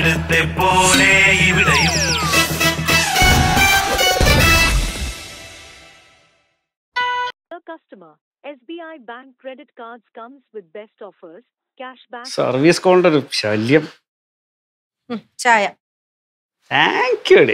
അവിടുത്തെ പോലെ ഇവിടെയും Dear customer, SBI Bank credit cards comes with best offers, cashback. Service കോളിന്റെ ഒരു ശല്യം ഉം, ചായ താങ്ക് യു ഡേ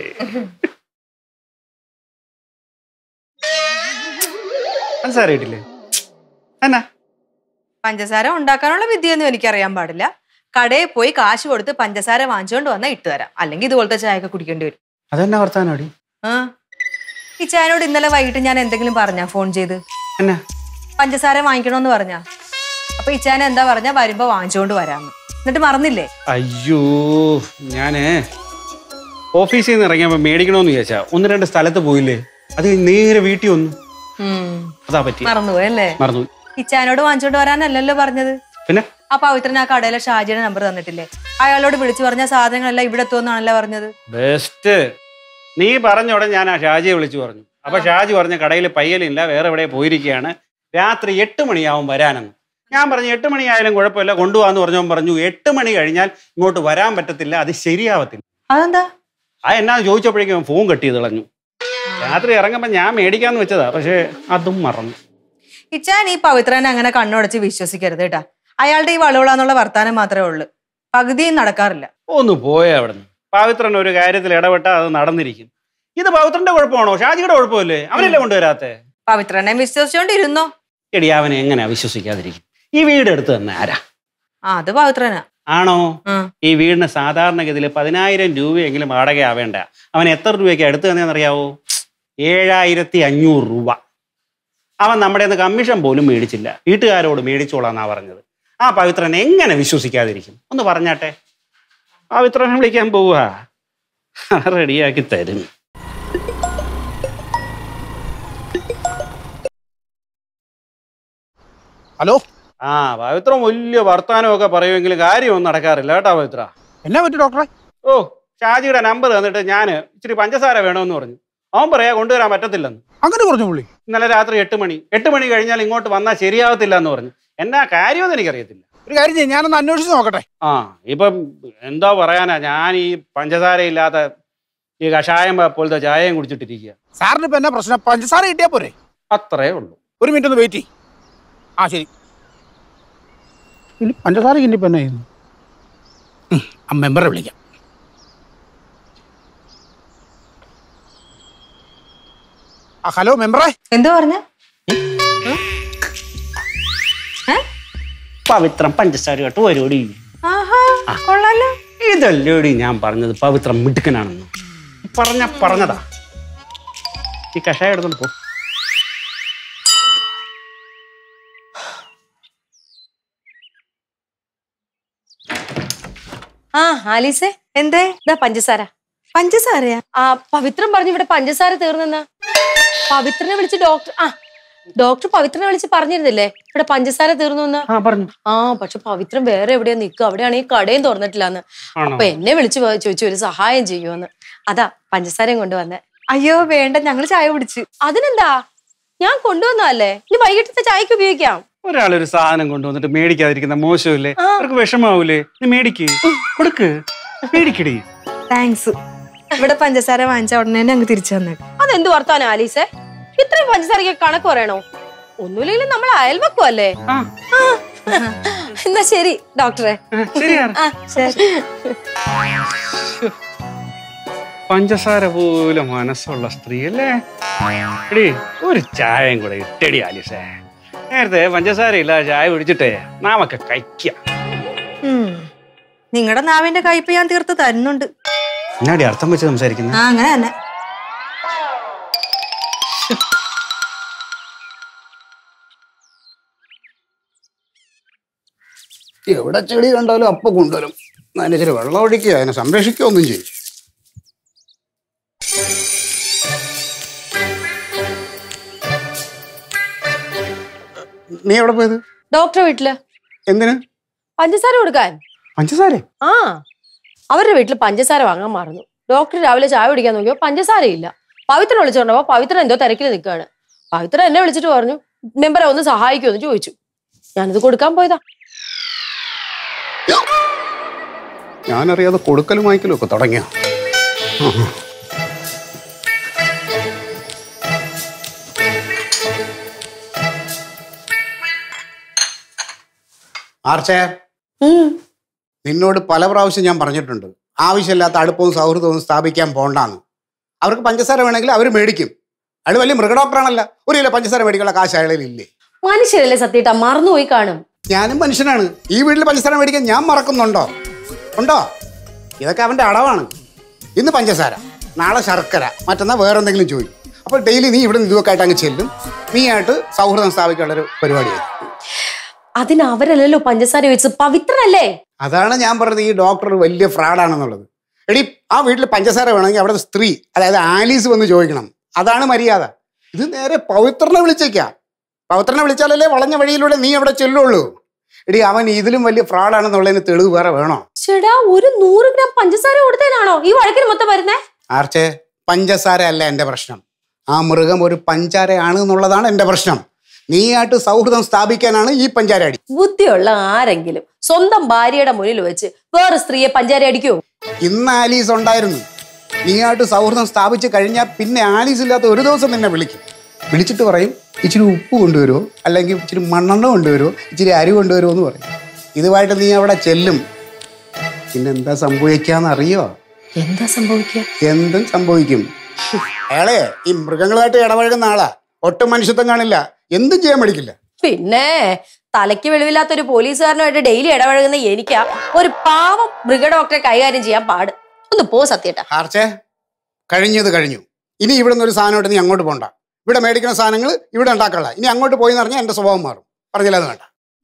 പഞ്ചസാര ഇട്ടില്ലേ എന്നാ പഞ്ചസാര ഉണ്ടാക്കാനുള്ള വിദ്യയൊന്നും എനിക്കറിയാൻ പാടില്ല കടയിൽ പോയി കാശ് കൊടുത്ത് പഞ്ചസാര വാങ്ങിച്ചുകൊണ്ട് വന്നാൽ ഇട്ട് തരാം അല്ലെങ്കിൽ ഇതുപോലത്തെ ചായയൊക്കെ കുടിക്കേണ്ടി വരും അതെന്നാ വർത്താനോടി ആ ഈ ചായനോട് ഇന്നലെ വൈകിട്ട് ഞാൻ എന്തെങ്കിലും പറഞ്ഞാ ഫോൺ ചെയ്ത് എന്നാ പഞ്ചസാര വാങ്ങിക്കണമെന്ന് പറഞ്ഞാ അപ്പൊ ഈ ചായന എന്താ പറഞ്ഞാ വരുമ്പോ വാങ്ങിച്ചുകൊണ്ട് വരാന്ന് എന്നിട്ട് മറന്നില്ലേ അയ്യോ ഞാന് ഓഫീസിൽ നിന്ന് ഇറങ്ങിയപ്പോ മേടിക്കണമെന്ന് വിചാരിച്ചാ ഒന്ന് രണ്ട് സ്ഥലത്ത് പോയില്ലേ അത് കഴിഞ്ഞ് നേരെ വീട്ടിൽ വന്നു ഉം, അതാ പറ്റി മറന്നുപോയി അല്ലേ മറന്നു ഈ ചായനോട് വാങ്ങിച്ചോണ്ട് വരാനല്ലല്ലോ പറഞ്ഞത് പിന്നെ ആ പവിത്രൻ ആ കടയിലെ ഷാജിയുടെ നമ്പർ തന്നിട്ടില്ലേ അയാളോട് വിളിച്ചു പറഞ്ഞ സാധനങ്ങളെല്ലാം ഇവിടെ എത്തുമെന്നാണല്ലോ പറഞ്ഞത് ബെസ്റ്റ് നീ പറഞ്ഞ ഉടനെ ഞാൻ ആ ഷാജിയെ വിളിച്ചു പറഞ്ഞു അപ്പൊ ഷാജി പറഞ്ഞ കടയിൽ പയ്യലില്ല വേറെ എവിടെ പോയിരിക്കുകയാണ് രാത്രി എട്ട് മണിയാവും വരാനെന്ന് ഞാൻ പറഞ്ഞു എട്ട് മണിയായാലും കുഴപ്പമില്ല കൊണ്ടുപോകാന്ന് പറഞ്ഞവൻ പറഞ്ഞു എട്ട് മണി കഴിഞ്ഞാൽ ഇങ്ങോട്ട് വരാൻ പറ്റത്തില്ല അത് ശരിയാവത്തില്ല അതെന്താ ആ എന്നാന്ന് ചോദിച്ചപ്പോഴേക്കും അവൻ ഫോൺ കട്ട് ചെയ്ത് കളഞ്ഞു രാത്രി ഇറങ്ങുമ്പോൾ ഞാൻ മേടിക്കാന്ന് വെച്ചതാ പക്ഷേ അതും മറന്നു ഇച്ചാൻ ഈ പവിത്രനെ അങ്ങനെ കണ്ണുടച്ച് വിശ്വസിക്കരുത് കേട്ടാ അയാളുടെ ഈ വളവിളാന്നുള്ള വർത്താനം മാത്രമേ ഉള്ളൂ പകുതിയും നടക്കാറില്ല ഒന്ന് പോയ അവിടുന്ന് പവിത്രൻ ഒരു കാര്യത്തിൽ ഇടപെട്ടാൽ അത് നടന്നിരിക്കും ഇത് പവിത്രന്റെ കുഴപ്പമാണോ ഷാജിയുടെ കുഴപ്പമില്ലേ അവനല്ലേ കൊണ്ടുവരാത്തെ പവിത്രനെ വിശ്വസിച്ചോണ്ടിരുന്നോ എടി അവനെ എങ്ങനെയാ വിശ്വസിക്കാതിരിക്കും ഈ വീട് എടുത്തു തന്നെ ആരാ ആ അത് പവിത്രനാ ആണോ ആ. ഈ വീടിന് സാധാരണഗതിയിൽ പതിനായിരം രൂപയെങ്കിലും വാടക ആവേണ്ട അവൻ എത്ര രൂപയ്ക്ക് എടുത്തു തന്നെയെന്നറിയാവോ ഏഴായിരത്തി അഞ്ഞൂറ് രൂപ അവൻ നമ്മുടെ നിന്ന് കമ്മീഷൻ പോലും മേടിച്ചില്ല വീട്ടുകാരോട് മേടിച്ചോളാന്നാ പറഞ്ഞത് ആ പവിത്രൻ എങ്ങനെ വിശ്വസിക്കാതിരിക്കും ഒന്ന് പറഞ്ഞാട്ടെ പവിത്രനെ വിളിക്കാൻ പോവുക റെഡിയാക്കി തരും ഹലോ ആ പവിത്രം വലിയ വർത്താനമൊക്കെ പറയുമെങ്കിലും കാര്യമൊന്നും നടക്കാറില്ല കേട്ടോ പവിത്ര എന്നാ പറ്റി ഡോക്ടറെ ഓ ഷാജിയുടെ നമ്പർ തന്നിട്ട് ഞാൻ ഇച്ചിരി പഞ്ചസാര വേണമെന്ന് പറഞ്ഞു അവൻ പറയാ കൊണ്ടുവരാൻ പറ്റത്തില്ലെന്ന് അങ്ങനെ പറഞ്ഞു പുള്ളി ഇന്നലെ രാത്രി എട്ട് മണി എട്ട് മണി കഴിഞ്ഞാൽ ഇങ്ങോട്ട് വന്നാൽ ശരിയാവത്തില്ല എന്ന് പറഞ്ഞു എന്നാ കാര്യമെന്ന് എനിക്കറിയത്തില്ല ഒരു കാര്യം ചെയ്യും ഞാനൊന്ന് അന്വേഷിച്ച് നോക്കട്ടെ ആ ഇപ്പം എന്തോ പറയാനാ ഞാൻ ഈ പഞ്ചസാര ഇല്ലാത്ത ഈ കഷായം പോലത്തെ ചായയും കുടിച്ചിട്ടിരിക്കുക സാറിന് ഇപ്പൊ എന്നാ പ്രശ്നം പഞ്ചസാര കിട്ടിയാ പോരെ അത്രേ ഉള്ളൂ ഒരു മിനിറ്റ് ഒന്ന് വെയിറ്റ് ചെയ്യ് ആ ശരി ഇനി പഞ്ചസാര ഇനിയിപ്പോ എന്നാ ചെയ്യുന്നു ഉം, ആ മെമ്പറെ വിളിക്കാം ആ ഹലോ മെമ്പറെ എന്തോ പറഞ്ഞ പവിത്രം പഞ്ചസാര കേട്ട് വരുമോടി ആഹാ കൊള്ളാലോ ഇതല്ലേടി ഞാൻ പറഞ്ഞത് പവിത്രം മിടുക്കനാണെന്ന് പറഞ്ഞ പറഞ്ഞതാ ഈ കഷായം എടുത്തോണ്ട് പോ ആ ആലീസേ എന്തേ ഇതാ പഞ്ചസാര പഞ്ചസാരയാ ആ പവിത്രം പറഞ്ഞു ഇവിടെ പഞ്ചസാര തീർന്നെന്നാ പവിത്രനെ വിളിച്ച് ഡോക്ടർ ആ ഡോക്ടർ പവിത്രനെ വിളിച്ച് പറഞ്ഞിരുന്നില്ലേ ഇവിടെ പഞ്ചസാര തീർന്നു എന്ന് ആ പറഞ്ഞു ആ പക്ഷെ പവിത്രം വേറെ എവിടെയാ നിൽക്കുക അവിടെയാണെങ്കിൽ കടയും തുറന്നിട്ടില്ലാന്ന് ആണോ അപ്പൊ എന്നെ വിളിച്ച് പോ- ചോദിച്ചു ഒരു സഹായം ചെയ്യുമെന്ന് അതാ പഞ്ചസാരയും കൊണ്ടുവന്നേ അയ്യോ വേണ്ട ഞങ്ങള് ചായ കുടിച്ച് അതിനെന്താ ഞാൻ കൊണ്ടുവന്നതല്ലേ ഇനി വൈകിട്ടത്തെ ചായക്ക് ഉപയോഗിക്കാം ഒരാളൊരു സാധനം കൊണ്ടുവന്നിട്ട് മേടിക്കാതിരിക്കുന്ന മോശമില്ലേ അവർക്ക് വിഷമാവൂലേ നീ മേടിക്ക് കൊടുക്ക് മേടിക്കടി താങ്ക്സ് ഇവിടെ പഞ്ചസാര വാങ്ങിച്ച ഉടനെ തന്നെ അങ്ങ് തിരിച്ചു തന്നേക്കാം അതെന്ത് വർത്താനം ആലീസേ ഇത്രയും പഞ്ചസാരയ്ക്ക് കണക്ക് പറയണോ ഒന്നുമില്ലെങ്കിലും നമ്മൾ അയൽവക്കും അല്ലേ ആ എന്നാ ശരി ഡോക്ടറെ ശരിയാണ് ആ ശരി പഞ്ചസാര പോലെ മനസ്സുള്ള സ്ത്രീ അല്ലേ എടി ഒരു ചായയും കൂടെ ഇട്ടടി ആലിസേ നേരത്തെ പഞ്ചസാര ഇല്ല ചായ കുടിച്ചിട്ടേ നാമൊക്കെ കഴിക്കാം നിങ്ങളുടെ നാവിന്റെ കയ്പ് ഞാൻ തീർത്ത് തരുന്നുണ്ട് എന്നാടി അർത്ഥം വെച്ച് സംസാരിക്കുന്നത് ആ അങ്ങനെ തന്നെ എവിടെ ചെടി കണ്ടാലും അപ്പൊ കൊണ്ടുവരും അതിന് ഇച്ചിരി വെള്ളം ഒഴിക്കുക അതിനെ സംരക്ഷിക്കുക ഒന്നും ചെയ്യും നീ എവിടെ പോയത് ഡോക്ടറെ വീട്ടില് എന്തിന് പഞ്ചസാര കൊടുക്കാൻ പഞ്ചസാര ആ അവരുടെ വീട്ടിൽ പഞ്ചസാര വാങ്ങാൻ മറന്നു ഡോക്ടർ രാവിലെ ചായ കുടിക്കാൻ നോക്കിയപ്പോ പഞ്ചസാര ഇല്ല പവിത്രൻ വിളിച്ചോണ്ടപ്പോ പവിത്രൻ എന്തോ തിരക്കിൽ നിൽക്കുകയാണ് പവിത്രൻ എന്നെ വിളിച്ചിട്ട് പറഞ്ഞു മെമ്പറെ ഒന്ന് സഹായിക്കുമെന്ന് ചോദിച്ചു ഞാനിത് കൊടുക്കാൻ പോയതാ ഞാനറിയാതെ കൊടുക്കലും വാങ്ങിക്കലും ഒക്കെ തുടങ്ങിയ ആർച്ചേ നിന്നോട് പല പ്രാവശ്യം ഞാൻ പറഞ്ഞിട്ടുണ്ട് ആവശ്യമില്ലാത്ത അടുപ്പവും സൗഹൃദവും സ്ഥാപിക്കാൻ പോണ്ടാന്ന് അവർക്ക് പഞ്ചസാര വേണമെങ്കിൽ അവർ മേടിക്കും അയാൾ വലിയ മൃഗഡോക്ടറാണല്ല ഒരു കിലോ പഞ്ചസാര മേടിക്കാനുള്ള കാശ് അയാളിൽ ഇല്ലേ മനുഷ്യരല്ലേ സത്യേട്ടാ മറന്നുപോയി കാണും ഞാനും മനുഷ്യനാണ് ഈ വീട്ടിൽ പഞ്ചസാര മേടിക്കാൻ ഞാൻ മറക്കുന്നുണ്ടോ ഉണ്ടോ ഇതൊക്കെ അവന്റെ അടവാണ് ഇന്ന് പഞ്ചസാര നാളെ ശർക്കര മറ്റന്നാൾ വേറെ എന്തെങ്കിലും ചോദിക്കും അപ്പോൾ ഡെയിലി നീ ഇവിടെ നിന്ന് ഇതൊക്കെ ആയിട്ട് അങ്ങ് ചെല്ലും നീ ആയിട്ട് സൗഹൃദം സ്ഥാപിക്കാനുള്ളൊരു പരിപാടിയായി അതിന് അവരല്ലല്ലോ പഞ്ചസാര വെച്ച് പവിത്രനല്ലേ അതാണ് ഞാൻ പറഞ്ഞത് ഈ ഡോക്ടർ വലിയ ഫ്രോഡാണെന്നുള്ളത് എടി ആ വീട്ടിൽ പഞ്ചസാര വേണമെങ്കിൽ അവിടെ സ്ത്രീ അതായത് ആലീസ് വന്ന് ചോദിക്കണം അതാണ് മര്യാദ ഇത് നേരെ പവിത്രനെ വിളിച്ചേക്കാം പവിത്രനെ വിളിച്ചാലല്ലേ വളഞ്ഞ വഴിയിലൂടെ നീ അവിടെ ചെല്ലുള്ളൂ എടി അവൻ ഇതിലും വലിയ ഫ്രോഡാണെന്നുള്ളതിന് തെളിവ് വേറെ വേണോ ചേടാ ഒരു നൂറ് ഗ്രാം പഞ്ചസാര കൊടുത്തതിനാണോ ഈ വഴക്കിന് മൊത്തം വരുന്നേ ആർച്ചേ പഞ്ചസാര അല്ല എൻ്റെ പ്രശ്നം ആ മൃഗം ഒരു പഞ്ചാരയാണ് എന്നുള്ളതാണ് എൻ്റെ പ്രശ്നം നീയായിട്ട് സൗഹൃദം സ്ഥാപിക്കാനാണ് ഈ പഞ്ചാര അടി ബുദ്ധിയുള്ള ആരെങ്കിലും സ്വന്തം ഭാര്യയുടെ മുന്നിൽ വെച്ച് വേറെ സ്ത്രീയെ പഞ്ചാര അടിക്കുവോ ഇന്ന് ആലീസ് ഉണ്ടായിരുന്നു നീയായിട്ട് സൗഹൃദം സ്ഥാപിച്ച് കഴിഞ്ഞാൽ പിന്നെ ആലീസ് ഇല്ലാത്ത ഒരു ദിവസം നിന്നെ വിളിക്കും വിളിച്ചിട്ട് പറയും ഇച്ചിരി ഉപ്പ് കൊണ്ടുവരുമോ അല്ലെങ്കിൽ ഇച്ചിരി മണ്ണെണ്ണ കൊണ്ടുവരുമോ ഇച്ചിരി അരി കൊണ്ടുവരുമോ എന്ന് പറയും ഇതുമായിട്ട് നീ അവിടെ ചെല്ലും പിന്നെ എന്താ സംഭവിക്കാന്ന് അറിയോ എന്താ സംഭവിക്കുക എന്തും സംഭവിക്കും അയാളെ ഈ മൃഗങ്ങളുമായിട്ട് ഇടപഴകുന്ന ആളാ ഒട്ടും മനുഷ്യത്വം കാണില്ല എന്തും ചെയ്യാൻ പഠിക്കില്ല പിന്നെ തലയ്ക്ക് വെളിവില്ലാത്ത ഒരു പോലീസുകാരനുമായിട്ട് ഡെയിലി ഇടപഴകുന്ന എനിക്കാ ഒരു പാവം മൃഗഡോക്ടറെ കൈകാര്യം ചെയ്യാൻ പാട് ഒന്ന് പോ സത്യേട്ടാ ആർച്ചേ കഴിഞ്ഞത് കഴിഞ്ഞു ഇനി ഇവിടെ നിന്ന് ഒരു സാധനമായിട്ട് നീ അങ്ങോട്ട് പോണ്ട ഇവിടെ മേടിക്കുന്ന സാധനങ്ങൾ ഇവിടെ ഉണ്ടാക്കാനുള്ള ഇനി അങ്ങോട്ട് പോയി എന്ന് പറഞ്ഞാൽ എൻ്റെ സ്വഭാവം മാറും പറഞ്ഞില്ല അത് വേണ്ട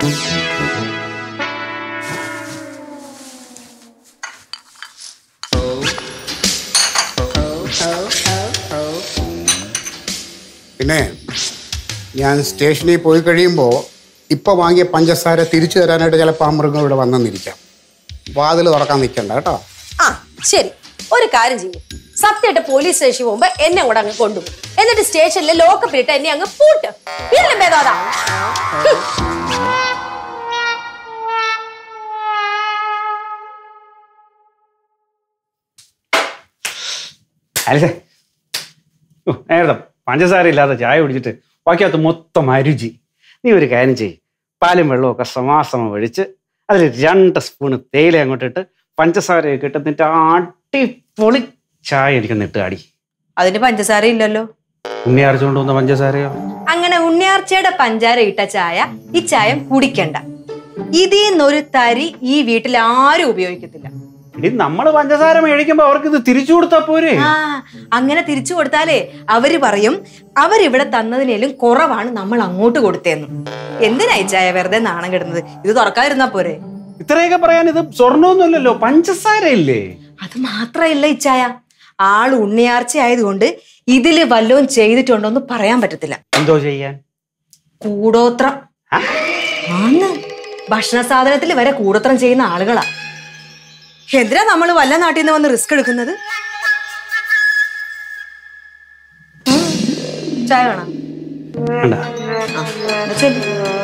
പിന്നെ ഞാൻ സ്റ്റേഷനിൽ പോയി കഴിയുമ്പോൾ ഇപ്പോൾ വാങ്ങിയ പഞ്ചസാര തിരിച്ചു തരാനായിട്ട് ചിലപ്പോൾ ആ മൃഗം ഇവിടെ വന്നെന്നിരിക്കാം വാതിൽ തുറക്കാൻ നിൽക്കണ്ട കേട്ടോ ആ ശരി ഒരു കാര്യം ചെയ്യും സത്യമായിട്ട് പോലീസ് സ്റ്റേഷനിൽ പോകുമ്പോ എന്നെ കൂടെ അങ്ങ് കൊണ്ടുപോകും എന്നിട്ട് സ്റ്റേഷനിൽ ലോക്കപ്പ് ഇട്ട് എന്നെ അങ്ങ് പൂട്ട് ഇതിലും ഭേദം അതാ ഹും. അല്ലേ ഓ, നേരത്തെ പഞ്ചസാര ഇല്ലാതെ ചായ കുടിച്ചിട്ട് ബാക്കിയകത്ത് മൊത്തം അരുചി നീ ഒരു കാര്യം ചെയ്യ് പാലും വെള്ളമൊക്കെ സമാസമം ഒഴിച്ച് അതിൽ രണ്ട് സ്പൂണ് തേയില അങ്ങോട്ട് ഇട്ട് പഞ്ചസാരയൊക്കെ ഇട്ട് എന്നിട്ട് അടിപൊളി ചായ എനിക്കൊന്ന് ഇട്ട് അടി അതിന് പഞ്ചസാര ഇല്ലല്ലോ ഉണ്ണി അരച്ചുകൊണ്ട് വന്ന പഞ്ചസാരയോ അങ്ങനെ ഉണ്ണിയാർച്ചയുടെ പഞ്ചാര ഇട്ട ചായ ഈ ചായം കുടിക്കണ്ട ഇതിൽ നിന്നൊരു തരി ഈ വീട്ടിൽ ആരും ഉപയോഗിക്കത്തില്ല ഇനി നമ്മൾ പഞ്ചസാര മേടിക്കുമ്പോ അവർക്ക് ഇത് തിരിച്ചു കൊടുത്താ പോരെ ആ അങ്ങനെ തിരിച്ചു കൊടുത്താലേ അവര് പറയും അവരിവിടെ തന്നതിനേലും കുറവാണ് നമ്മൾ അങ്ങോട്ട് കൊടുത്തേന്ന് എന്തിനാ ഈ ചായ വെറുതെ നാണം കിടുന്നത് ഇത് തുറക്കാതിരുന്നാ പോരെ ഇത്രയൊക്കെ പറയാൻ ഇത് സ്വർണ്ണമൊന്നുമല്ലല്ലോ പഞ്ചസാര ഇല്ലേ അത് മാത്രല്ല ഇച്ചായ ആൾ ഉണ്ണിയാർച്ച ആയതുകൊണ്ട് ഇതില് വല്ലതും ചെയ്തിട്ടുണ്ടോ എന്ന് പറയാൻ പറ്റത്തില്ല എന്തോ ചെയ്യാൻ കൂടോത്രം ആ? ആന്ന് ഭക്ഷണ സാധനത്തിൽ വരെ കൂടോത്രം ചെയ്യുന്ന ആളുകളാ എന്തിനാ നമ്മൾ വല്ല നാട്ടിൽ നിന്ന് വന്ന് റിസ്ക് എടുക്കുന്നത് ഉം. ചായ വേണം വേണ്ട എന്നാ ചെല്ല്.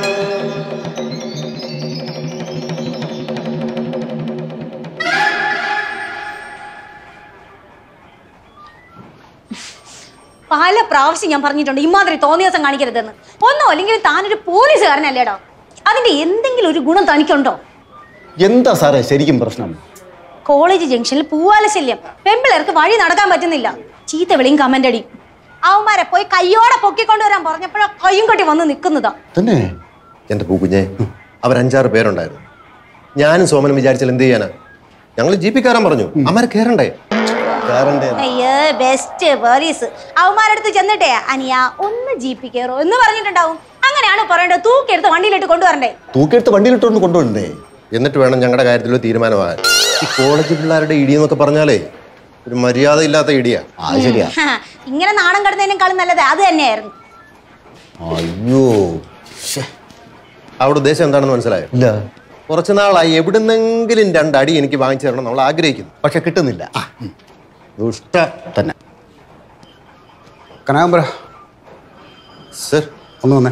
പല പ്രാവശ്യം ഞാൻ പറഞ്ഞിട്ടുണ്ട് ഇമാതിരി തോന്നിയ ദിവസം കാണിക്കരുതെന്ന് ഒന്നോ അല്ലെങ്കിൽ താനൊരു പോലീസുകാരനല്ലേടോ അതിന്റെ എന്തെങ്കിലും ഒരു ഗുണം തനിക്കുണ്ടോ എന്താ സാറേ ശരിക്കും പ്രശ്നം കോളേജ് ജംഗ്ഷനിൽ പൂവാല ശല്യം പെമ്പിളർക്ക് വഴി നടക്കാൻ പറ്റുന്നില്ല ചീത്ത വിളിയും കമന്റ് അടി അവന്മാരെ പോയി കയ്യോടെ പൊക്കിക്കൊണ്ടുവരാൻ പറഞ്ഞപ്പോഴോ കയ്യും കെട്ടി വന്ന് നിൽക്കുന്നതാ തന്നെ എൻ്റെ പൂക്കുഞ്ഞെ അവരഞ്ചാറ് പേരുണ്ടായിരുന്നു ഞാനും സോമനും വിചാരിച്ചാൽ എന്ത് ചെയ്യാനാ ഞങ്ങൾ ജി പി കയറാൻ പറഞ്ഞു അമ്മരെ കയറണ്ടേ കയറണ്ടേ അയ്യോ ബെസ്റ്റ് പോലീസ് അവന്മാരടുത്ത് ചെന്നിട്ടേ അനിയ ഒന്ന് ജീപ്പി കയറോ എന്ന് പറഞ്ഞിട്ടുണ്ടാവും അങ്ങനെയാണ് പറയേണ്ടത് തൂക്കിയെടുത്ത് വണ്ടിയിലിട്ട് കൊണ്ടുവരണ്ടേ തൂക്കിയെടുത്ത് വണ്ടിയിലിട്ടോണ്ട് കൊണ്ടുവരണ്ടേ എന്നിട്ട് വേണം ഞങ്ങളുടെ കാര്യത്തിൽ ഒരു തീരുമാനമാകാൻ ഈ കോളേജ് പിള്ളേരുടെ ഇടി എന്നൊക്കെ പറഞ്ഞാലേ ഒരു മര്യാദ ഇല്ലാത്ത ഇടിയാ ആ ശരിയാ ഹ, ഇങ്ങനെ നാണം കടന്നതിനേക്കാളും നല്ലത് അത് തന്നെയായിരുന്നു അയ്യോ അവിടെ ഉദ്ദേശം എന്താണെന്ന് മനസ്സിലായോ ഇല്ല കുറച്ച് നാളായി എവിടുന്നെങ്കിലും രണ്ടടി എനിക്ക് വാങ്ങിച്ചു തരണം നമ്മൾ ആഗ്രഹിക്കുന്നു പക്ഷെ കിട്ടുന്നില്ല ദുഷ്ട തന്നെ കനകാമ്പര സർ ഒന്ന് വന്നേ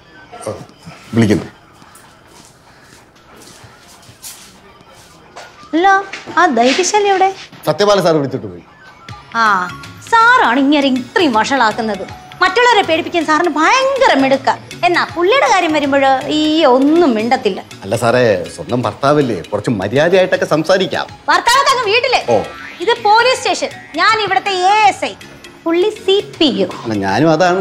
വിളിക്കുന്നു അല്ല ആ ധൈര്യശാലി എവിടെ സത്യപാല സാർ വിളിച്ചിട്ട് പോയി ആ സാറാണ് ഇങ്ങനെ ഇത്രയും വഷളാക്കുന്നത് മറ്റുള്ളവരെ പേടിപ്പിക്കാൻ സാറിന് ഭയങ്കര മിടുക്ക എന്നാ പുള്ളിയുടെ കാര്യം വരുമ്പോൾ ഈ ഒന്നും മിണ്ടത്തില്ല അല്ല സാറേ സ്വന്തം ഭർത്താവില്ലേ കുറച്ച് മര്യാദയായിട്ടൊക്കെ സംസാരിക്കാം ഭർത്താവൊക്കെ അങ്ങ് വീട്ടില് ഓ. ഇത് പോലീസ് സ്റ്റേഷൻ ഞാൻ ഇവിടുത്തെ എ എസ് ഐ പുള്ളി സി പി യു അല്ല ഞാനും അതാണ്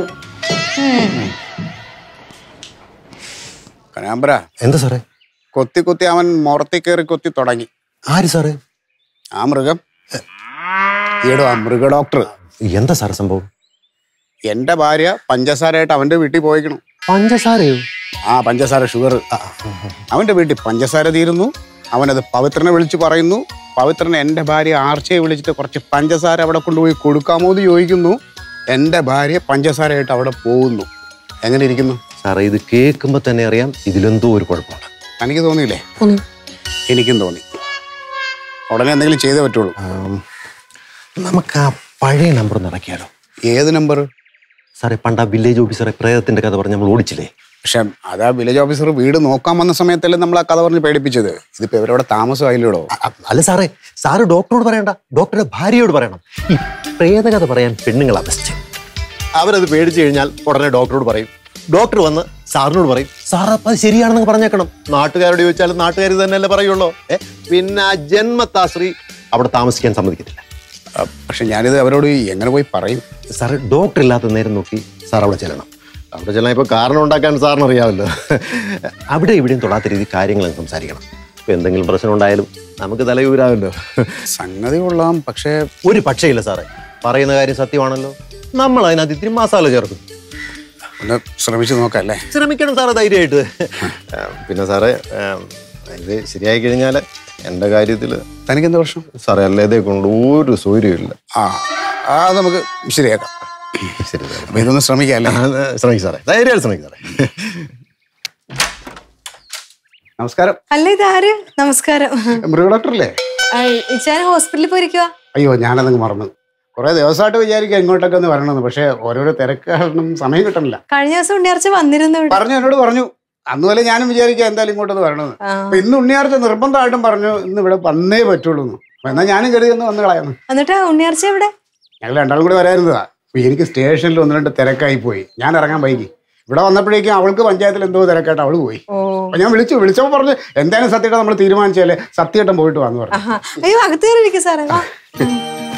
കനാമ്പര എന്താ സാറേ കൊത്തി കൊത്തി അവൻ മുറത്തി കയറി കൊത്തി തുടങ്ങി ആര് സാറേ ആ മൃഗം ഈടോ ആ മൃഗ ഡോക്ടർ എന്താ സാറേ സംഭവം എന്റെ ഭാര്യ പഞ്ചസാരയായിട്ട് അവന്റെ വീട്ടിൽ പോയിക്കണം പഞ്ചസാരയോ ആ പഞ്ചസാര ഷുഗർ അവന്റെ വീട്ടിൽ പഞ്ചസാര തീരുന്നു അവനത് പവിത്രനെ വിളിച്ച് പറയുന്നു പവിത്രനെ എൻ്റെ ഭാര്യ ആർച്ചയെ വിളിച്ചിട്ട് കുറച്ച് പഞ്ചസാര അവിടെ കൊണ്ടുപോയി കൊടുക്കാമോ എന്ന് ചോദിക്കുന്നു എൻ്റെ ഭാര്യ പഞ്ചസാരയായിട്ട് അവിടെ പോകുന്നു എങ്ങനെ ഇരിക്കുന്നു സാറേ ഇത് കേൾക്കുമ്പോ തന്നെ അറിയാം ഇതിലെന്തോ ഒരു കുഴപ്പമുണ്ട് തനിക്ക് തോന്നിയില്ലേ എനിക്കും തോന്നി ഉടനെ എന്തെങ്കിലും ചെയ്തേ പറ്റുള്ളൂ ആം, നമുക്ക് ആ പഴയ നമ്പർ ഒന്ന് ഇറക്കിയാലോ ഏത് നമ്പർ സാറേ പണ്ട് ആ വില്ലേജ് ഓഫീസറെ പ്രേതത്തിന്റെ കഥ പറഞ്ഞ് നമ്മൾ ഓടിച്ചില്ലേ പക്ഷെ അതാ വില്ലേജ് ഓഫീസർ വീട് നോക്കാൻ വന്ന സമയത്തല്ലേ നമ്മൾ ആ കഥ പറഞ്ഞ് പേടിപ്പിച്ചത് ഇതിപ്പോ ഇവരവിടെ താമസമായില്ലടോ അ- അ- അല്ല സാറേ സാറ് ഡോക്ടറോട് പറയണ്ട ഡോക്ടറുടെ ഭാര്യയോട് പറയണം ഈ പ്രേതകഥ പറയാൻ പെണ്ണുങ്ങളാ ബെസ്റ്റ് അവരത് പേടിച്ചു കഴിഞ്ഞാൽ ഉടനെ ഡോക്ടറോട് പറയും ഡോക്ടർ വന്ന് സാറിനോട് പറയും സാർ അപ്പം അത് ശരിയാണെന്ന് പറഞ്ഞേക്കണം നാട്ടുകാരോട് ചോദിച്ചാലും നാട്ടുകാർ തന്നെയല്ലേ പറയുള്ളൂ ഏ പിന്നെ ആ ജന്മത്താശ്രീ അവിടെ താമസിക്കാൻ സമ്മതിക്കത്തില്ല പക്ഷെ ഞാനിത് അവരോട് എങ്ങനെ പോയി പറയും സാറ് ഡോക്ടർ ഇല്ലാത്ത നേരം നോക്കി സാർ അവിടെ ചെല്ലണം അവിടെ ചെല്ലാൻ ഇപ്പോൾ കാരണം ഉണ്ടാക്കാൻ സാറിന് അറിയാമല്ലോ അവിടെ ഇവിടെയും തൊടാത്ത രീതി കാര്യങ്ങൾ സംസാരിക്കണം ഇപ്പം എന്തെങ്കിലും പ്രശ്നം ഉണ്ടായാലും നമുക്ക് തലയൂരാമല്ലോ സംഗതി കൊള്ളാം പക്ഷേ ഒരു പക്ഷേയില്ല സാറേ പറയുന്ന കാര്യം സത്യമാണല്ലോ നമ്മൾ അതിനകത്ത് ഇത്തിരി മസാല ചേർക്കും ഒന്ന് ശ്രമിച്ചു നോക്കാം അല്ലേ ശ്രമിക്കണം സാറേ ധൈര്യമായിട്ട് ആ, പിന്നെ സാറേ ആ, ഇത് ശരിയായി കഴിഞ്ഞാൽ എൻ്റെ കാര്യത്തിൽ തനിക്ക് എന്താ പ്രശ്നം സാറേ അല്ലേതേ കൊണ്ട് ഒരു സൗകര്യമില്ല ആ ആ അത് നമുക്ക് ശരിയാക്കാം ശരി സാറേ അപ്പൊ ഇതൊന്ന് ശ്രമിക്കാം അല്ലേ ആ, ശ്രമിക്കും സാറേ ധൈര്യമായിട്ട് ശ്രമിക്കും സാറേ നമസ്കാരം അല്ല ഇതാര് നമസ്കാരം മൃഗ ഡോക്ടറല്ലേ ഞാൻ ഹോസ്പിറ്റലിൽ പോയിരിക്കുക അയ്യോ ഞാനതങ്ങ് മറന്നു കുറെ ദിവസമായിട്ട് വിചാരിക്കുക ഇങ്ങോട്ടൊക്കെ ഒന്ന് വരണമെന്ന് പക്ഷേ ഓരോരോ തിരക്ക് കാരണം സമയം കിട്ടണില്ല കഴിഞ്ഞ ദിവസം ഉണ്ണിയാർച്ച വന്നിരുന്നു ഇവിടെ പറഞ്ഞു എന്നോട് പറഞ്ഞു അന്ന് പോലെ ഞാനും വിചാരിക്കുക എന്തായാലും ഇങ്ങോട്ടൊന്ന് വരണമെന്ന് ആ. അപ്പൊ ഇന്ന് ഉണ്ണിയാർച്ച നിർബന്ധമായിട്ടും പറഞ്ഞു ഇന്ന് ഇവിടെ വന്നേ പറ്റുള്ളൂ എന്ന് അപ്പൊ എന്നാ ഞാനും കരുതി ഒന്ന് വന്ന് കളയാന്ന് എന്നിട്ട് ഉണ്ണിയാർച്ച എവിടെ ഞങ്ങൾ രണ്ടാളും കൂടി വരായിരുന്നതാ അപ്പൊ എനിക്ക് സ്റ്റേഷനിൽ ഒന്ന് രണ്ട് തിരക്കായി പോയി ഞാൻ ഇറങ്ങാൻ വൈകി ഇവിടെ വന്നപ്പോഴേക്കും അവൾക്ക് പഞ്ചായത്തിൽ എന്തോ തിരക്കായിട്ട് അവള് പോയി ഓ അപ്പൊ ഞാൻ വിളിച്ചു വിളിച്ചപ്പോൾ പറഞ്ഞു എന്തായാലും സത്യമായിട്ട് നമ്മൾ തീരുമാനിച്ചാലേ സത്യമായിട്ടും പോയിട്ട് വന്നു പറഞ്ഞു ആഹാ. അയ്യോ അകത്ത് കയറി ഇരിക്കും സാറേ വാ ഉം.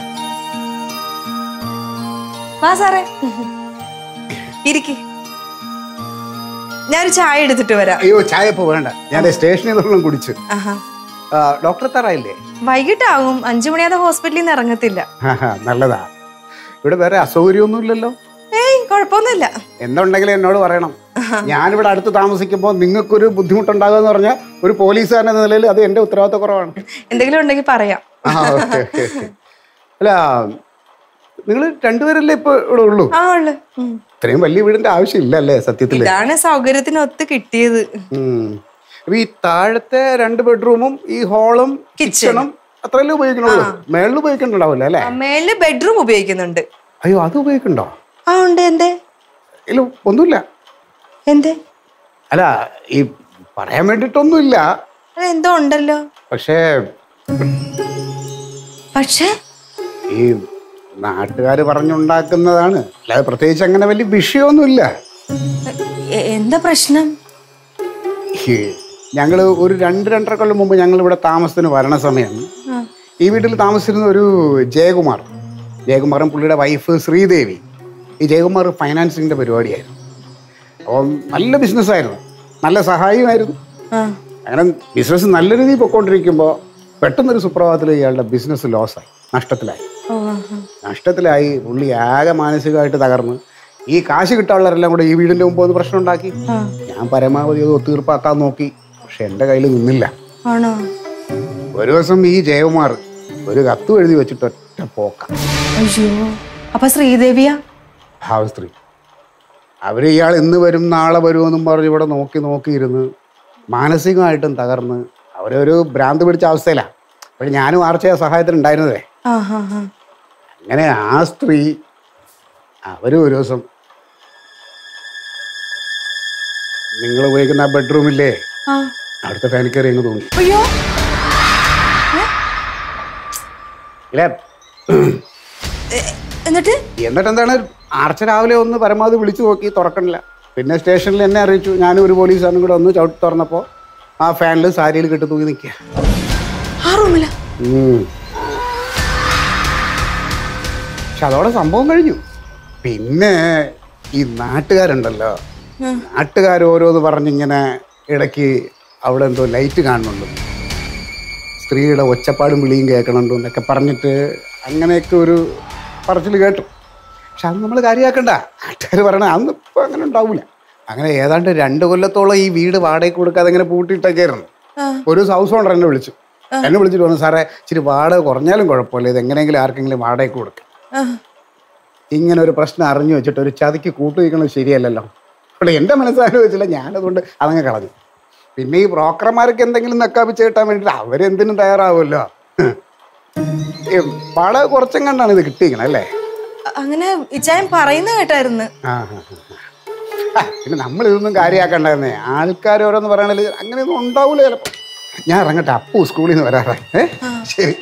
വാ സാറേ ഇരിക്ക് ഞാനൊരു ചായ എടുത്തിട്ട് വരാം അയ്യോ ചായ ഇപ്പൊ വേണ്ട ഞാൻ സ്റ്റേഷനിൽ നിന്നൊന്നും കുടിച്ചു ആഹാ. ആ, ഡോക്ടർ എത്താറായില്ലേ വൈകിട്ടാകും അഞ്ചു മണിയാതെ ഹോസ്പിറ്റലിൽ നിന്ന് ഇറങ്ങത്തില്ല ആഹാ, നല്ലതാ ഇവിടെ വേറെ അസൗകര്യമൊന്നും ഇല്ലല്ലോ ഏയ് കുഴപ്പമൊന്നുമില്ല എന്തുണ്ടെങ്കിലും എന്നോട് പറയണം ഞാനിവിടെ അടുത്ത് താമസിക്കുമ്പോൾ നിങ്ങൾക്കൊരു ബുദ്ധിമുട്ടുണ്ടാകുക എന്ന് പറഞ്ഞാൽ ഒരു പോലീസുകാരൻ എന്ന നിലയിൽ അത് എന്റെ ഉത്തരവാദിത്ത കുറവാണ് എന്തെങ്കിലും ഉണ്ടെങ്കിൽ പറയാം ആ, ഓക്കേ, ഓക്കേ, ഓക്കേ. അല്ല നിങ്ങൾ രണ്ടുപേരല്ലേ ഇപ്പൊ ഇവിടെ ഉള്ളൂ ആ ഉള്ളു ഉം. ഇത്രയും വലിയ വീടിന്റെ ആവശ്യമില്ല അല്ലേ സത്യത്തില് ഇതാണ് സൗകര്യത്തിന് ഒത്ത് കിട്ടിയത് ഉം. അപ്പൊ ഈ താഴത്തെ രണ്ട് ബെഡ്റൂമും ഈ ഹാളും കിച്ചണും അത്രയല്ലേ ഉപയോഗിക്കണുള്ളൂ മേളിൽ ഉപയോഗിക്കണ്ടാവില്ല അല്ലേ ആ, മേളില് ബെഡ്റൂം ഉപയോഗിക്കുന്നുണ്ട് അയ്യോ അത് ഉപയോഗിക്കണ്ടോ ആ ഉണ്ട് എന്തേ ഇല്ല ഒന്നുമില്ല എന്തേ അല്ല ഈ പറയാൻ വേണ്ടിയിട്ടൊന്നുമില്ല അത് എന്തോ ഉണ്ടല്ലോ പക്ഷേ പക്ഷേ ഈ നാട്ടുകാർ പറഞ്ഞുണ്ടാക്കുന്നതാണ് അല്ലാതെ പ്രത്യേകിച്ച് അങ്ങനെ വലിയ വിഷയമൊന്നുമില്ല എ- എന്താ പ്രശ്നം ഞങ്ങൾ ഒരു രണ്ട് രണ്ടര കൊല്ലം മുമ്പ് ഞങ്ങൾ ഇവിടെ താമസത്തിന് വരണ സമയം ആ. ഈ വീട്ടിൽ താമസിച്ചിരുന്ന ഒരു ജയകുമാർ ജയകുമാറും പുള്ളിയുടെ വൈഫ് ശ്രീദേവി ഈ ജയകുമാർ ഫൈനാൻസിങ്ങിൻ്റെ പരിപാടിയായിരുന്നു അപ്പം നല്ല ബിസിനസ്സായിരുന്നു നല്ല സഹായമായിരുന്നു ആ അങ്ങനെ ബിസിനസ് നല്ല രീതിയിൽ പൊയ്ക്കൊണ്ടിരിക്കുമ്പോൾ പെട്ടെന്നൊരു സുപ്രഭാതത്തിൽ ഇയാളുടെ ബിസിനസ് ലോസായി നഷ്ടത്തിലായി ഓ ആഹാ. നഷ്ടത്തിലായി പുള്ളി ആകെ മാനസികമായിട്ട് തകർന്ന് ഈ കാശ് കിട്ടാനുള്ളവരെല്ലാം കൂടെ ഈ വീടിന്റെ മുമ്പ് ഒന്ന് പ്രശ്നം ഉണ്ടാക്കി ആ. ഞാൻ പരമാവധി അത് ഒത്തീർപ്പാക്കാൻ നോക്കി പക്ഷെ എൻ്റെ കയ്യിൽ നിന്നില്ല ആണോ ഒരു ദിവസം ഈ ജയകുമാർ ഒരു കത്ത് എഴുതി വെച്ചിട്ട് ഒറ്റ പോക്ക അയ്യോ അപ്പൊ ശ്രീദേവിയാ ഭാവ സ്ത്രീ അവർ ഇയാൾ ഇന്ന് വരും നാളെ വരുമെന്നും പറഞ്ഞ് ഇവിടെ നോക്കി നോക്കിയിരുന്ന് മാനസികമായിട്ടും തകർന്ന് അവരെ ഒരു ഭ്രാന്ത് പിടിച്ച അവസ്ഥയിലാണ് അപ്പോൾ ഞാനും ആർച്ചയ സഹായത്തിന് ഉണ്ടായിരുന്നതേ ആ ഹാ ഹാ അങ്ങനെ ആ സ്ത്രീ അവര് ഒരു ദിവസം നിങ്ങൾ ഉപയോഗിക്കുന്ന ആ ബെഡ്റൂമില്ലേ ആ അവിടുത്തെ ഫാൻ കയറി അങ്ങ് തോന്നി അയ്യോ ഏ? ഇല്ല എന്നിട്ട് എന്നിട്ട് എന്താണ് ആർച്ച രാവിലെ ഒന്ന് പരമാവധി വിളിച്ചു നോക്കി തുറക്കണില്ല പിന്നെ സ്റ്റേഷനിൽ എന്നെ അറിയിച്ചു ഞാനും ഒരു പോലീസുകാരനും കൂടെ ഒന്ന് ചവിട്ടി തുറന്നപ്പോൾ ആ ഫാനിൽ സാരിയിൽ കെട്ടി തൂങ്ങി നിൽക്കുക ആ റൂമില പക്ഷെ അതോടെ സംഭവം കഴിഞ്ഞു പിന്നെ ഈ നാട്ടുകാരുണ്ടല്ലോ നാട്ടുകാർ ഓരോന്ന് പറഞ്ഞിങ്ങനെ ഇടയ്ക്ക് അവിടെ എന്തോ ലൈറ്റ് കാണുന്നുണ്ട് സ്ത്രീയുടെ ഒച്ചപ്പാടും വിളിയും കേൾക്കണുണ്ട് എന്നൊക്കെ പറഞ്ഞിട്ട് അങ്ങനെയൊക്കെ ഒരു പറച്ചിൽ കേട്ടു പക്ഷെ അത് നമ്മൾ കാര്യമാക്കണ്ട നാട്ടുകാർ പറയണ അന്ന് ഇപ്പം അങ്ങനെ ഉണ്ടാവില്ല അങ്ങനെ ഏതാണ്ട് രണ്ട് കൊല്ലത്തോളം ഈ വീട് വാടകയ്ക്ക് കൊടുക്കാതെ ഇങ്ങനെ പൂട്ടിയിട്ടൊക്കെയായിരുന്നു ഒരു ഹൗസ് ഓണർ എന്നെ വിളിച്ചു എന്നെ വിളിച്ചിട്ട് പറഞ്ഞു സാറേ ഇച്ചിരി വാടക കുറഞ്ഞാലും കുഴപ്പമില്ല ഇത് എങ്ങനെയെങ്കിലും ആർക്കെങ്കിലും വാടകയ്ക്ക് കൊടുക്കും ഇങ്ങനെ ഒരു പ്രശ്നം അറിഞ്ഞു വെച്ചിട്ട് ഒരു ചതിക്ക് കൂട്ടു വയ്ക്കണത് ശരിയല്ലല്ലോ അവിടെ എൻ്റെ മനസ്സാരും വെച്ചില്ല ഞാനതുകൊണ്ട് അതങ്ങ് കളഞ്ഞു പിന്നെ ഈ ബ്രോക്കർമാർക്ക് എന്തെങ്കിലും നക്കാപ്പിച്ച് കിട്ടാൻ വേണ്ടിയിട്ട് അവരെന്തിനും തയ്യാറാവുമല്ലോ ഈ വാടക കുറച്ചും കണ്ടാണ് ഇത് കിട്ടിയിരിക്കണം അല്ലേ അങ്ങനെ ഇച്ചായൻ പറയുന്ന കേട്ടായിരുന്നു ആ ആ, ആ. ആ, പിന്നെ നമ്മൾ ഇതൊന്നും കാര്യമാക്കണ്ടെന്നേ ആൾക്കാർ ഓരോന്ന് പറയണത് അങ്ങനെയൊന്നും ഉണ്ടാവൂല ചിലപ്പോൾ ഞാൻ ഇറങ്ങട്ടെ അപ്പു സ്കൂളിൽ നിന്ന് വരാറേ ഏ ശരി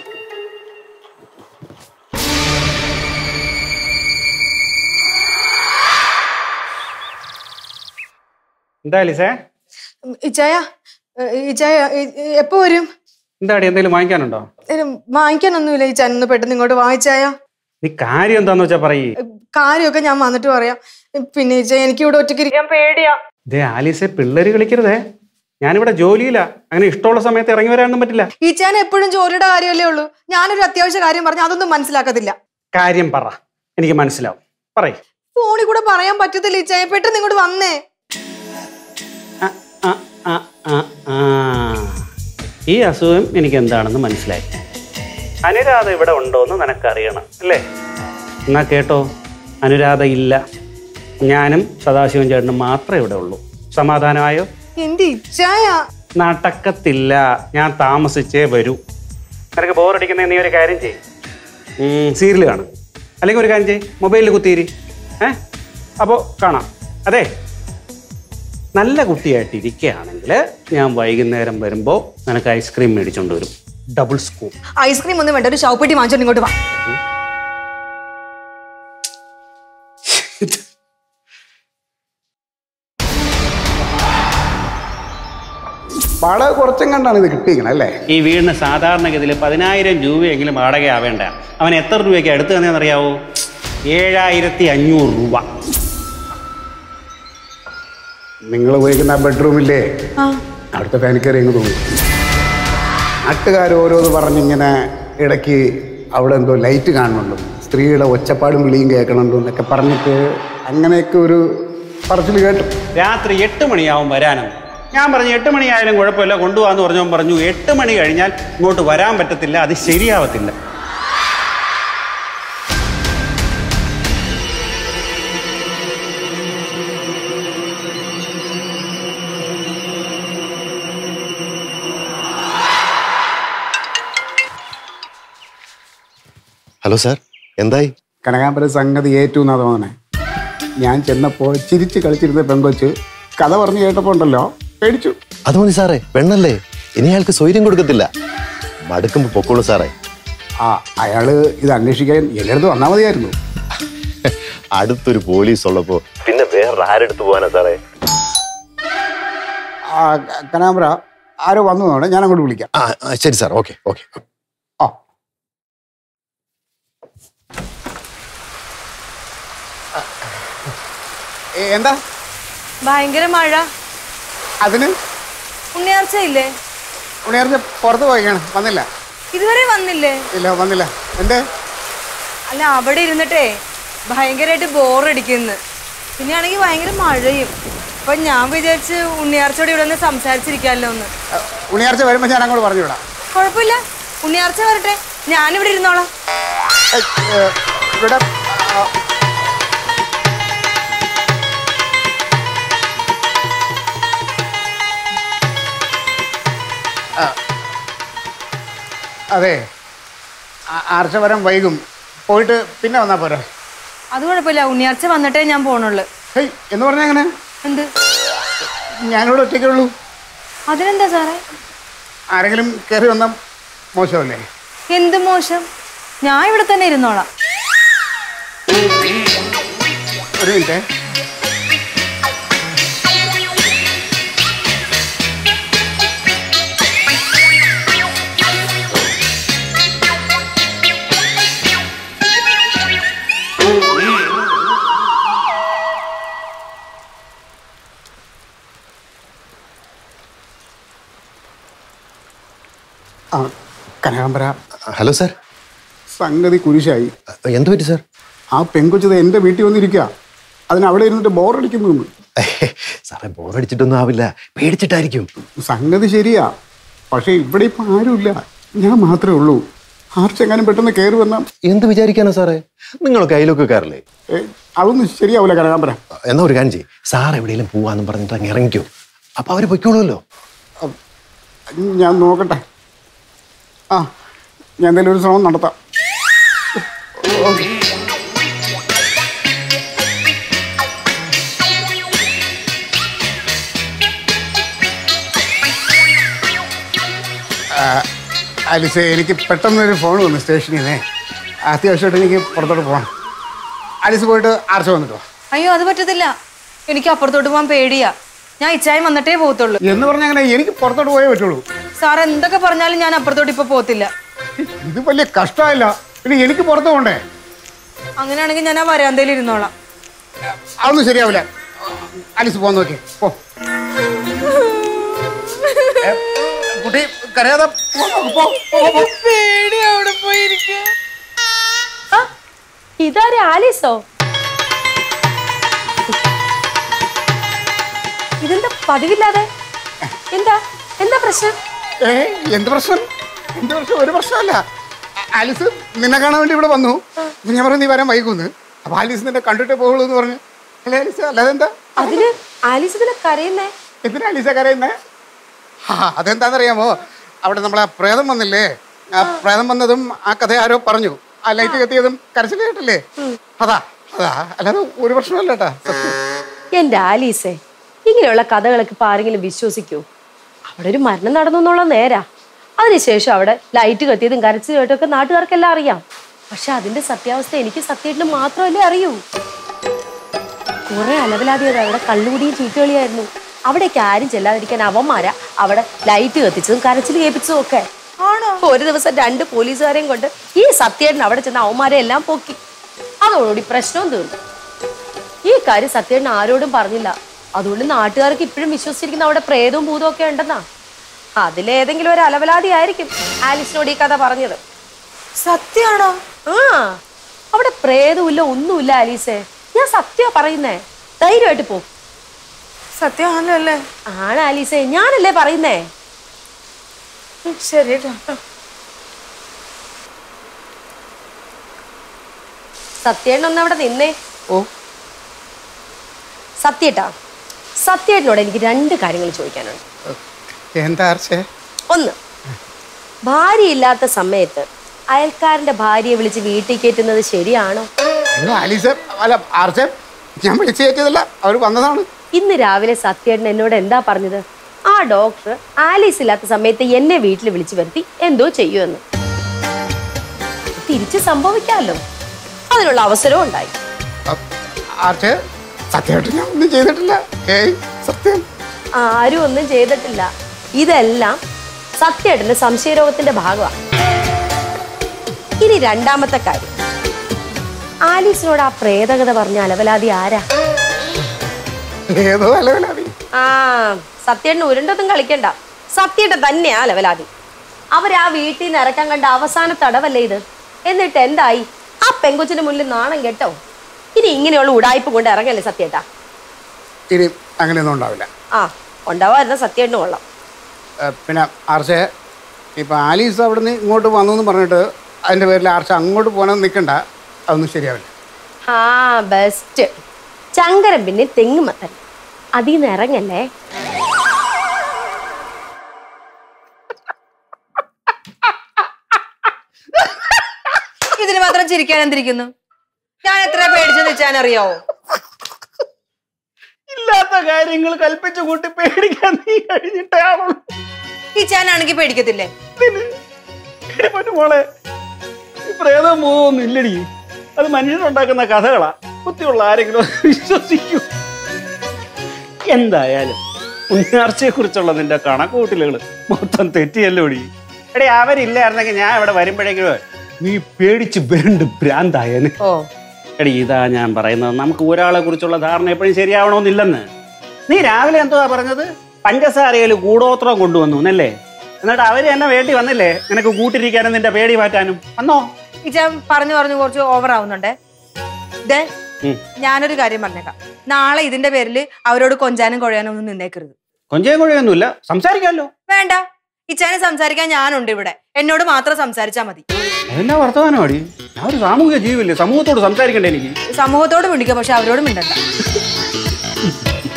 എന്താ ലിസേ ഇച്ചായ ഇച്ചായ എപ്പോ വരും എന്താടി എന്തെങ്കിലും വാങ്ങിക്കാനുണ്ടോ ഏ, വാങ്ങിക്കാനൊന്നുമില്ല ഈ ചന്ന് പെട്ടെന്ന് ഇങ്ങോട്ട് വാങ്ങിച്ചായ നീ കാര്യം എന്താന്ന് വെച്ചാ പറയ് കാര്യമൊക്കെ ഞാൻ വന്നിട്ട് പറയാം പിന്നെ ഇച്ചായ എനിക്ക് ഇവിടെ ഒറ്റയ്ക്ക് ഇരിക്കാൻ പേടിയാ ദേ ആലീസെ പിള്ളേര് കളിക്കരുതേ ഞാനിവിടെ ജോലിയില്ല അങ്ങനെ ഇഷ്ടമുള്ള സമയത്ത് ഇറങ്ങി വരാനൊന്നും പറ്റില്ല ഈ ചാൻ എപ്പോഴും ജോലിയുടെ കാര്യമല്ലേ ഉള്ളൂ ഞാനൊരു അത്യാവശ്യ കാര്യം പറഞ്ഞാൽ അതൊന്നും മനസ്സിലാക്കത്തില്ല കാര്യം പറ എനിക്ക് മനസ്സിലാവും പറയ് ഫോണിൽ കൂടെ പറയാൻ പറ്റത്തില്ല ഈ ചായ പെട്ടെന്ന് ഇങ്ങോട്ട് വന്നേ ആ, ആ, ആ, ആ, ആ. ഈ അസുഖം എനിക്ക് എന്താണെന്ന് മനസ്സിലായി അനുരാധ ഇവിടെ ഉണ്ടോ എന്ന് നിനക്കറിയണം അല്ലേ എന്നാ കേട്ടോ അനുരാധ ഇല്ല ഞാനും സദാശിവൻ ചേട്ടനും മാത്രമേ ഇവിടെ ഉള്ളൂ സമാധാനമായോ എന്റെ ഇച്ചായ നടക്കത്തില്ല ഞാൻ താമസിച്ചേ വരൂ നിനക്ക് ബോറടിക്കുന്ന നീ ഒരു കാര്യം ചെയ്യും സീരിയൽ കാണും അല്ലെങ്കിൽ ഒരു കാര്യം ചെയ്യും മൊബൈലിൽ കുത്തിയിരി ഏ അപ്പോൾ കാണാം അതെ നല്ല കുട്ടിയായിട്ട് ഇരിക്കുകയാണെങ്കിൽ ഞാൻ വൈകുന്നേരം വരുമ്പോൾ നിനക്ക് ഐസ്ക്രീം മേടിച്ചോണ്ട് വരും ഡബിൾ സ്കൂപ്പ് ഐസ്ക്രീം ഒന്നും വേണ്ട ഒരു ഷൗപ്പെട്ടി വാങ്ങിച്ചോണ്ട് ഇങ്ങോട്ട് വാ വാടക കുറച്ചും കണ്ടാണ് ഇത് കിട്ടിയിരിക്കണം അല്ലേ ഈ വീടിന് സാധാരണഗതിയിൽ പതിനായിരം രൂപയെങ്കിലും വാടക ആവേണ്ട അവൻ എത്ര രൂപയ്ക്ക് അടുത്ത് തന്നെയെന്നറിയാവോ ഏഴായിരത്തി അഞ്ഞൂറ് രൂപ നിങ്ങൾ ഉപയോഗിക്കുന്ന ആ ബെഡ്റൂമില്ലേ അവിടുത്തെ ഫാനിക്കറി അങ്ങ് തോന്നി നാട്ടുകാർ ഓരോന്ന് പറഞ്ഞിങ്ങനെ ഇടയ്ക്ക് അവിടെ എന്തോ ലൈറ്റ് കാണുന്നുണ്ട് സ്ത്രീയുടെ ഒച്ചപ്പാടും വിളിയും കേൾക്കണുണ്ട് എന്നൊക്കെ പറഞ്ഞിട്ട് അങ്ങനെയൊക്കെ ഒരു പറച്ചിൽ കേട്ടു രാത്രി എട്ട് മണിയാവും വരാനും ഞാൻ പറഞ്ഞു എട്ട് മണിയായാലും കുഴപ്പമില്ല കൊണ്ടുപോകാന്ന് പറഞ്ഞവൻ പറഞ്ഞു എട്ട് മണി കഴിഞ്ഞാൽ ഇങ്ങോട്ട് വരാൻ പറ്റത്തില്ല അത് ശരിയാവത്തില്ല ഹലോ സാർ എന്തായി കനകാമ്പര സംഗതി ഏറ്റു എന്നാ തോന്നണേ ഞാൻ ചെന്നപ്പോൾ ചിരിച്ച് കളിച്ചിരുന്ന പെങ്കൊച്ച് കഥ പറഞ്ഞു കേട്ടപ്പോൾ ഉണ്ടല്ലോ പേടിച്ചു അത് മതി സാറേ പെണ്ണല്ലേ ഇനി അയാൾക്ക് സ്വൈര്യം കൊടുക്കത്തില്ല മടുക്കുമ്പോ പൊക്കോളൂ സാറേ ആ അയാള് ഇത് അന്വേഷിക്കാൻ എൻ്റെ അടുത്ത് വന്നാൽ മതിയായിരുന്നു അടുത്തൊരു പോലീസ് ഉള്ളപ്പോ പിന്നെ വേറെ ആരെടുത്ത് പോകാനാ സാറേ ആ കനാമ്പര ആരോ വന്നു തോന്നണേ ഞാൻ അങ്ങോട്ട് വിളിക്കാം ആ ആ, ശരി സാർ ഓക്കെ ഓക്കെ ആ ഏ, എന്താ ഭയങ്കര മഴ അതിന് ഉണ്ണിയാർച്ച ഇല്ലേ ഉണർന്ന് പുറത്ത് പോയിക്കാണ് വന്നില്ല ഇതുവരെ വന്നില്ലേ ഇല്ല വന്നില്ല എന്തേ അല്ല അവിടെ ഇരുന്നിട്ടേ ഭയങ്കരമായിട്ട് ബോറടിക്കുന്നു പിന്നെ ആണെങ്കിൽ ഭയങ്കര മഴയും അപ്പൊ ഞാൻ വിചാരിച്ച് ഉണ്ണിയാർച്ചയോട് ഇവിടെ ഒന്ന് സംസാരിച്ചിരിക്കാമല്ലോ ഒന്ന് ഉണിയാർച്ച വരുമ്പോൾ ഞാൻ അങ്ങോട്ട് പറഞ്ഞു വിടാം കുഴപ്പമില്ല ഉണ്ണിയാർച്ച വരട്ടെ ഞാനിവിടെ ഇരുന്നോളാം ഏ, ഏ, ഇവിടെ ആ, ആ. അതെ ആ- ആർച്ച വരാൻ വൈകും പോയിട്ട് പിന്നെ വന്നാ പോരെ അത് കുഴപ്പമില്ല ഉണ്ണിയാർച്ച വന്നിട്ടേ ഞാൻ പോണുള്ളു ഹേയ് എന്ന് പറഞ്ഞാ എങ്ങനെ എന്ത് ഞാനിവിടെ ഒറ്റയ്ക്കുള്ളൂ അതിനെന്താ സാറേ ആരെങ്കിലും കയറി വന്നാൽ മോശമല്ലേ എന്ത് മോശം ഞാൻ ഇവിടെ തന്നെ ഇരുന്നോളാം ഒരു മിനിറ്റ് ആ കനകാമ്പര ഹലോ സാർ സംഗതി കുരിശായി എന്ത് പറ്റി സാർ ആ പെങ്കൊച്ചത് എൻ്റെ വീട്ടിൽ വന്നിരിക്കുക അതിന് അവിടെ ഇരുന്നിട്ട് ബോറടിക്കുന്നു സാറേ ബോറടിച്ചിട്ടൊന്നും ആവില്ല പേടിച്ചിട്ടായിരിക്കും സംഗതി ശരിയാ പക്ഷേ ഇവിടെ ഇപ്പം ആരുമില്ല ഞാൻ മാത്രമേ ഉള്ളൂ ആർച്ചെങ്ങാനും പെട്ടെന്ന് കയറി വന്നാൽ എന്ത് വിചാരിക്കാനാ സാറേ നിങ്ങളൊക്കെ അയലൊക്കെ കയറില്ലേ അതൊന്നും ശരിയാവില്ല കനകാമ്പര എന്നാ ഒരു കാര്യം ചെയ്യ് സാർ എവിടെയെങ്കിലും പോവാന്നും പറഞ്ഞിട്ട് അങ്ങ് ഇറങ്ങിക്കോ അപ്പൊ അവര് പൊയ്ക്കോളുമല്ലോ ഞാൻ നോക്കട്ടെ ആ ഞാൻ എന്തെങ്കിലും ഒരു ശ്രമം നടത്താം ആ, ആലിസേ എനിക്ക് പെട്ടെന്നൊരു ഫോൺ വന്നു സ്റ്റേഷനിൽ നിന്നേ അത്യാവശ്യമായിട്ട് എനിക്ക് പുറത്തോട്ട് പോകണം ആലിസ് പോയിട്ട് ആർച്ച വന്നിട്ടോ അയ്യോ അത് പറ്റത്തില്ല എനിക്ക് അപ്പുറത്തോട്ട് പോകാൻ പേടിയാ ഞാൻ ഇച്ചായം വന്നിട്ടേ പോകത്തുള്ളൂ എന്ന് പറഞ്ഞാൽ അങ്ങനെ എനിക്ക് പുറത്തോട്ട് പോയേ പറ്റുള്ളൂ സാർ എന്തൊക്കെ പറഞ്ഞാലും ഞാൻ അപ്പുറത്തോട്ട് ഇപ്പൊ പോകത്തില്ല ഇത് വലിയ കഷ്ടമായില്ല പിന്നെ എനിക്ക് പുറത്ത് പോകണ്ടേ അങ്ങനെയാണെങ്കിൽ ഞാൻ ആ വരാന്തയിൽ ഇരുന്നോളാം അതൊന്നും ശരിയാവില്ല ആലിസ് പോകാൻ നോക്കി പോ ഏ, കുട്ടി കരയാതെ പോ, പോ, പോ, പോ, പോ. പേടി അവിടെ പോയിരിക്കുക ആ, ഇതാരെ ആലീസോ ഇതെന്താ പതിവില്ലാതെ എന്താ എന്താ പ്രശ്നം ഏ എന്ത് പ്രശ്നം എന്ത് പ്രശ്നം ഒരു പ്രശ്നമല്ല ആലിസ് നിന്നെ കാണാൻ വേണ്ടി ഇവിടെ വന്നു അപ്പൊ ഞാൻ പറഞ്ഞു നീ വരാൻ വൈകുന്ന് അപ്പൊ ആലിസ് നിന്നെ കണ്ടിട്ടേ പോകുള്ളൂ എന്ന് പറഞ്ഞു അല്ലേ ആലിസ് അല്ലാതെ എന്താ അതിന് ആലീസ് ഇതിനെ കരയുന്നേ എന്തിനാ ആലിസ കരയുന്നേ ആ അതെന്താണെന്നറിയാമോ അവിടെ നമ്മളെ പ്രേതം വന്നില്ലേ ആ പ്രേതം വന്നതും ആ കഥ ആരോ പറഞ്ഞു ആ ലൈറ്റ് കത്തിയതും കരച്ചിൽ കേട്ടില്ലേ അതാ അതാ അല്ലാതെ ഒരു പ്രശ്നമല്ല കേട്ടാ സത്യം. എന്റെ ആലീസേ ഇങ്ങനെയുള്ള കഥകളൊക്കെ ഇപ്പൊ ആരെങ്കിലും വിശ്വസിക്കൂ അവിടെ ഒരു മരണം നടന്നു എന്നുള്ള നേരാ അതിനുശേഷം അവിടെ ലൈറ്റ് കത്തിയതും കരച്ചു കേട്ടൊക്കെ നാട്ടുകാർക്കെല്ലാം അറിയാം പക്ഷെ അതിന്റെ സത്യാവസ്ഥ എനിക്ക് സത്യമായിട്ട് മാത്രമല്ലേ അറിയൂ കുറെ അലവലാതിയത് അവിടെ കള്ളുകൂടിയും ചീട്ടുകളിയായിരുന്നു അവിടേക്ക് ആരും ചെല്ലാതിരിക്കാൻ അവന്മാരാ അവിടെ ലൈറ്റ് കത്തിച്ചതും കരച്ചിൽ കേൾപ്പിച്ചതും ഒക്കെ ഒരു ദിവസം രണ്ട് പോലീസുകാരെയും കൊണ്ട് ഈ സത്യേട്ടൻ അവിടെ ചെന്ന് അവന്മാരെ എല്ലാം പൊക്കി അതോടുകൂടി പ്രശ്നവും തീർന്നു ഈ കാര്യം സത്യേട്ടൻ ആരോടും പറഞ്ഞില്ല അതുകൊണ്ട് നാട്ടുകാർക്ക് ഇപ്പോഴും വിശ്വസിച്ചിരിക്കുന്ന അവിടെ പ്രേതവും ഭൂതവും ഒക്കെ ഉണ്ടെന്നാ അതിലേതെങ്കിലും ഒരു അലവലാതി ആയിരിക്കും ആലിസിനോട് ഈ കഥ പറഞ്ഞത് സത്യാണോ ആ അവിടെ പ്രേതമില്ല ഒന്നുമില്ല ആലീസേ ഞാൻ സത്യ പറയുന്നേ ധൈര്യമായിട്ട് പോ സത്യമാണല്ലോ അല്ലേ ആണ് ആലീസേ ഞാനല്ലേ പറയുന്നേ ഉം, ശരി കേട്ടോ സത്യേട്ടനൊന്ന് അവിടെ നിന്നേ ഓ സത്യേട്ടാ സത്യേട്ടനോട് എനിക്ക് രണ്ട് കാര്യങ്ങൾ ചോദിക്കാനുണ്ട് എന്താ ആർച്ചേ ഒന്ന് ഭാര്യയില്ലാത്ത സമയത്ത് അയൽക്കാരന്റെ ഭാര്യയെ വിളിച്ച് വീട്ടിൽ കയറ്റുന്നത് ശരിയാണോ അയ്യോ ആലീസ അല്ല ആർച്ചേ ഞാൻ വിളിച്ചു കയറ്റിയതല്ല അവർ വന്നതാണ് ഇന്ന് രാവിലെ സത്യേട്ടൻ എന്നോട് എന്താ പറഞ്ഞത് ആ ഡോക്ടർ ആലീസ് ഇല്ലാത്ത സമയത്ത് എന്നെ വീട്ടിൽ വിളിച്ചു വരുത്തി എന്തോ ചെയ്യുമെന്ന് തിരിച്ച് സംഭവിക്കാമല്ലോ അതിനുള്ള അവസരവും ഉണ്ടായി ആർച്ചേ സത്യമായിട്ട് ഞാൻ ഒന്നും ചെയ്തിട്ടില്ല ഏയ് സത്യം ആരും ഒന്നും ചെയ്തിട്ടില്ല ഇതെല്ലാം സത്യേട്ടന്റെ സംശയരോഗത്തിന്റെ ഭാഗമാണ് ഇനി രണ്ടാമത്തെ കാര്യം ആലീസിനോട് ആ പ്രേതകഥ പറഞ്ഞ അലവലാതി ആരാ ഏതോ അലവലാതി ആ സത്യേട്ടന് ഉരുണ്ടതും കളിക്കണ്ട സത്യേട്ടൻ തന്നെയാ അലവലാതി അവരാ വീട്ടിൽ നിന്ന് ഇറക്കാൻ കണ്ട അവസാന തടവല്ലേ ഇത് എന്നിട്ട് എന്തായി ആ പെങ്കൊച്ചിന്റെ മുന്നിൽ നാണം കേട്ടോ ഇനി ഇങ്ങനെയുള്ള ഉടായ്പ കൊണ്ട് ഇറങ്ങല്ലേ സത്യേട്ടാ ഇനി അങ്ങനെയൊന്നും ഉണ്ടാവില്ല ആ ഉണ്ടാവാതിരുന്ന സത്യേട്ടന് കൊള്ളാം ഏ, പിന്നെ ആർച്ചേ ഇപ്പം ആലീസ് അവിടുന്ന് ഇങ്ങോട്ട് വന്നു എന്ന് പറഞ്ഞിട്ട് അതിൻ്റെ പേരിൽ ആർച്ച അങ്ങോട്ട് പോകാൻ നിൽക്കണ്ട അതൊന്നും ശരിയാവില്ല ആ ബെസ്റ്റ് ചങ്കരം പിന്നെ തെങ്ങുമത്തൻ അതിൽ നിന്ന് ഇറങ്ങല്ലേ ഇതിന് മാത്രം ചിരിക്കാൻ എന്തിരിക്കുന്നു ഞാൻ എത്ര പേടിച്ചെന്ന് വെച്ചാൽ അറിയാവോ ഇല്ലാത്ത കാര്യങ്ങൾ കൽപ്പിച്ചു കൂട്ടി പേടിക്കാൻ നീ കഴിഞ്ഞിട്ടാണുള്ളൂ ഈ ചാനാണെങ്കിൽ പേടിക്കത്തില്ലേ മോളെ ഈ പ്രേതം പോകുമൊന്നും ഇല്ലടി അത് മനുഷ്യരുണ്ടാക്കുന്ന കഥകളാ ബുദ്ധിയുള്ള ആരെങ്കിലും അത് വിശ്വസിക്കൂ എന്തായാലും ഉണ്ണാർച്ചയെ കുറിച്ചുള്ള നിന്റെ കണക്കുകൂട്ടലുകൾ മൊത്തം തെറ്റിയല്ലോടി എടേ അവരില്ലായിരുന്നെങ്കിൽ ഞാൻ ഇവിടെ വരുമ്പോഴേക്കും നീ പേടിച്ച് വേണ്ട ഭ്രാന്തായന് ഓ എടി ഇതാ ഞാൻ പറയുന്നത് നമുക്ക് ഒരാളെ കുറിച്ചുള്ള ധാരണ എപ്പോഴും ശരിയാവണമെന്നില്ലെന്ന് നീ രാവിലെ എന്തുവാ പറഞ്ഞത് പഞ്ചസാരയിൽ കൂടോത്രം കൊണ്ടുവന്നു എന്നല്ലേ എന്നിട്ട് അവര് എന്നെ വേണ്ടി വന്നില്ലേ നിനക്ക് കൂട്ടിരിക്കാനും നിന്റെ പേടി മാറ്റാനും വന്നോ ഇച്ച പറഞ്ഞു പറഞ്ഞു കുറച്ച് ഓവർ ആവുന്നുണ്ടേ ദേ ഉം. ഞാനൊരു കാര്യം പറഞ്ഞേക്കാം നാളെ ഇതിന്റെ പേരിൽ അവരോട് കൊഞ്ചാനും കൊഴയാനും ഒന്നും നിന്നേക്കരുത് കൊഞ്ചയും കൊഴയൊന്നുമില്ല സംസാരിക്കാമല്ലോ വേണ്ട ഇച്ചാനെ സംസാരിക്കാൻ ഞാനുണ്ട് ഇവിടെ എന്നോട് മാത്രം സംസാരിച്ചാ മതി അതെന്നാ വർത്തമാനമാടി ഞാൻ ഒരു സാമൂഹിക ജീവില്ലേ സമൂഹത്തോട് സംസാരിക്കണ്ടേ എനിക്ക് സമൂഹത്തോട് മിണ്ടിക്കുക പക്ഷെ അവരോട് മിണ്ടണ്ട